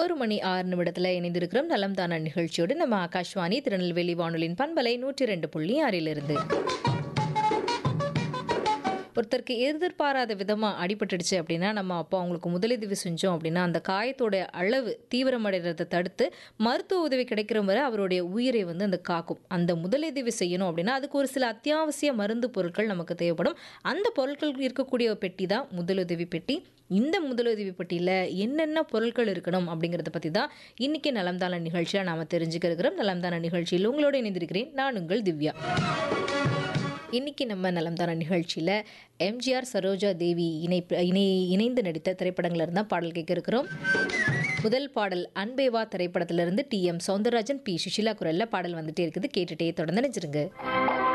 பதினோரு மணி ஆறு நிமிடத்தில் இணைந்திருக்கிறோம் நலம் தான நிகழ்ச்சியோடு நம்ம ஆகாஷ்வாணி திருநெல்வேலி வானொலியின் பண்பலை நூற்றி ரெண்டு புள்ளி ஆறிலிருந்து ஒருத்தருக்கு எதிர்பாராத விதமாக அடிபட்டுடுச்சு அப்படின்னா நம்ம அப்போ அவங்களுக்கு முதலுதவி செஞ்சோம் அப்படின்னா அந்த காயத்தோட அளவு தீவிரமடைகிறத தடுத்து மருத்துவ உதவி கிடைக்கிற வரை அவருடைய உயிரை வந்து அந்த காக்கும் அந்த முதலுதவி செய்யணும் அப்படின்னா அதுக்கு ஒரு சில அத்தியாவசிய மருந்து பொருட்கள் நமக்கு தேவைப்படும் அந்த பொருட்கள் இருக்கக்கூடிய பெட்டி தான் முதலுதவி பெட்டி இந்த முதலுதவி பெட்டியில் என்னென்ன பொருட்கள் இருக்கணும் அப்படிங்கிறத பற்றி தான் இன்றைக்கி நலம்தான நிகழ்ச்சியில் நாம் தெரிஞ்சுக்க இருக்கிறோம் நலம்தான நிகழ்ச்சியில் உங்களோட இணைந்திருக்கிறேன் நான் உங்கள் திவ்யா இன்னைக்கு நம்ம நலம்தான நிகழ்ச்சியில் எம்ஜிஆர் சரோஜா தேவி இணை இணை இணைந்து நடித்த திரைப்படங்கள்ல இருந்தால் பாடல் கேட்க இருக்கிறோம் முதல் பாடல் அன்பேவா திரைப்படத்திலிருந்து T M Soundararajan P Susheela குரலில் பாடல் வந்துட்டே இருக்குது கேட்டுட்டே தொடர்ந்து நினைச்சிருங்க